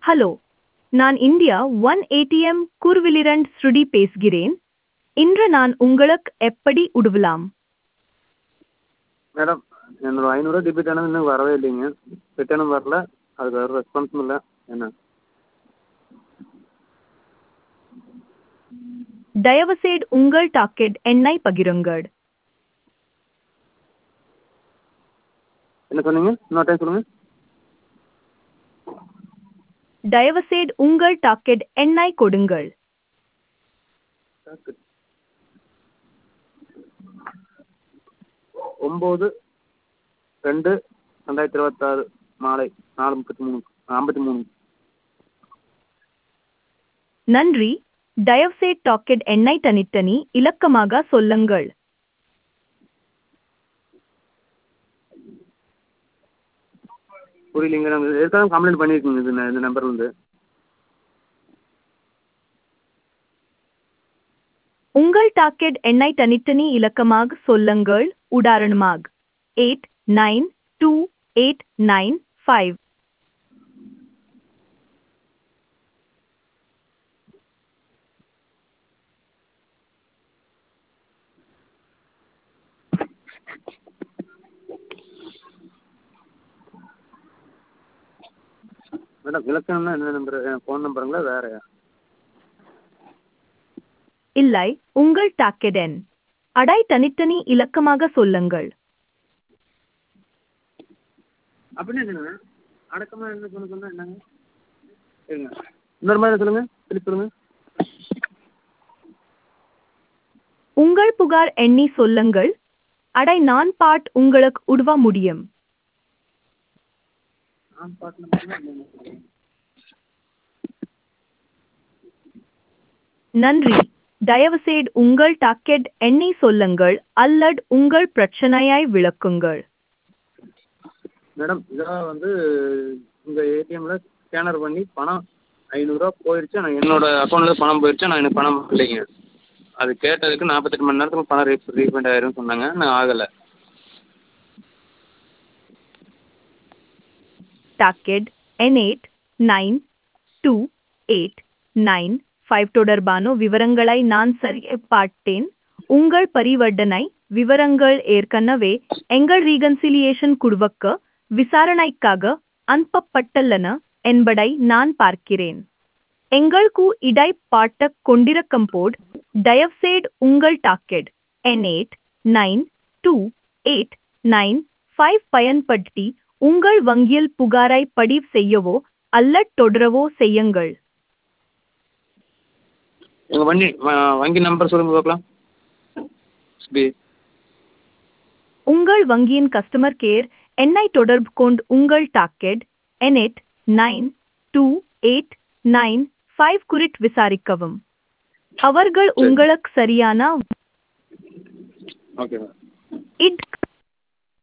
hello நான் India one ATM குர்விலிரண்ட் ஸ்ருடி பேசுகிறேன் இன்று நான் உங்களுக்கு எப்படி உதவலாம் மேடம் என்னோட ஐநூறுரூவா டெபிட் ஆனது இன்னும் வரவே இல்லைங்க ரிட்டர்னும் வரல அதுக்கு ஒரு ரெஸ்பான்ஸும் இல்லை என்ன தயவுசெய்து உங்கள் டாக்கெட் எண்ணை பகிருங்கள் என்ன சொன்னீங்க இன்னொரு டைம் சொல்லுங்கள் தயவுசெய்து உங்கள் டாக்கெட் எண்ணை கொடுங்கள் ஒம்பது ரெண்டு ரெண்டாயிரத்தி இருபத்தாறு மாலை நாலு முப்பத்தி மூணு ஐம்பத்தி மூணு நன்றி தயவுசெய்து டாக்கெட் எண்ணை தனித்தனி இலக்கமாக சொல்லுங்கள் புரியலைங்க நாங்கள் ஏற்கனவே கம்ப்ளைண்ட் பண்ணியிருக்கீங்க இது இந்த நம்பர்லேருந்து உங்கள் டாக்கெட் எண்ணை தனித்தனி இலக்கமாக சொல்லுங்கள் உதாரணமாக eight nine two eight nine five madam இலக்கணம்னா என்ன நம்பர் ஃபோன் நம்பருங்களா வேறயா இல்லை உங்கள் டாக்கெட் எண் அடை தனித்தனி இலக்கமாக சொல்லுங்கள் அப்படின்னு என்னங்க அடக்கமாக என்ன சொன்ன சொன்னால் என்னங்க சரிங்க இன்னொரு மாதிரி சொல்லுங்கள் திருப்பி சொல்லுங்கள் உங்கள் புகார் எண்ணி சொல்லுங்கள் அடை நான் பாட் உங்களுக்கு உதவ முடியும் நான் பாட்டு நம்பர் நன்றி தயவுசெய்து உங்கள் டாக்கெட் எண்ணி சொல்லுங்கள் அல்லது உங்கள் பிரச்சனையை விளக்குங்கள் மேடம் இதான் வந்து உங்கள் ஏடிஎம்மில் ஸ்கேனர் பண்ணி பணம் ஐநூறுரூவா போயிடுச்சு ஆனால் என்னோட அக்கௌண்ட்டில் பணம் போயிடுச்சு ஆனால் எனக்கு பணம் இல்லைங்க அது கேட்டதுக்கு நாற்பத்தெட்டு மணி நேரத்துக்கு பணம் ரீ ரீஃபண்ட் ஆயிரும்னு சொன்னாங்க ஆனால் ஆகலை docket N eight nine two eight nine five தொடர்பான விவரங்களை நான் சரியை பார்த்தேன் உங்கள் பரிவர்த்தனை விவரங்கள் ஏற்கனவே எங்கள் ரீகன்சிலியேஷன் குழுவுக்கு விசாரணைக்காக அனுப்பப்பட்டுள்ளன என்பதை நான் பார்க்கிறேன் எங்களுக்கு இடைப்பாட்ட கொண்டிருக்கும் போது தயவுசெய்து உங்கள் docket N eight nine two eight nine five பயன்படுத்தி உங்கள் வங்கியில் புகாரை பதிவு செய்யவோ அல்லது தொடரவோ செய்யுங்கள் எங்கள் வண்டி வ- வங்கி நம்பர் சொல்லுங்கள் பார்க்கலாம் பி உங்கள் வங்கியின் கஸ்டமர் கேர் எண்ணை தொடர்பு கொண்டு உங்கள் docket N eight nine two eight nine five குறித்து விசாரிக்கவும் அவர்கள் உங்களுக்கு சரியான ஓகே மேம் இட்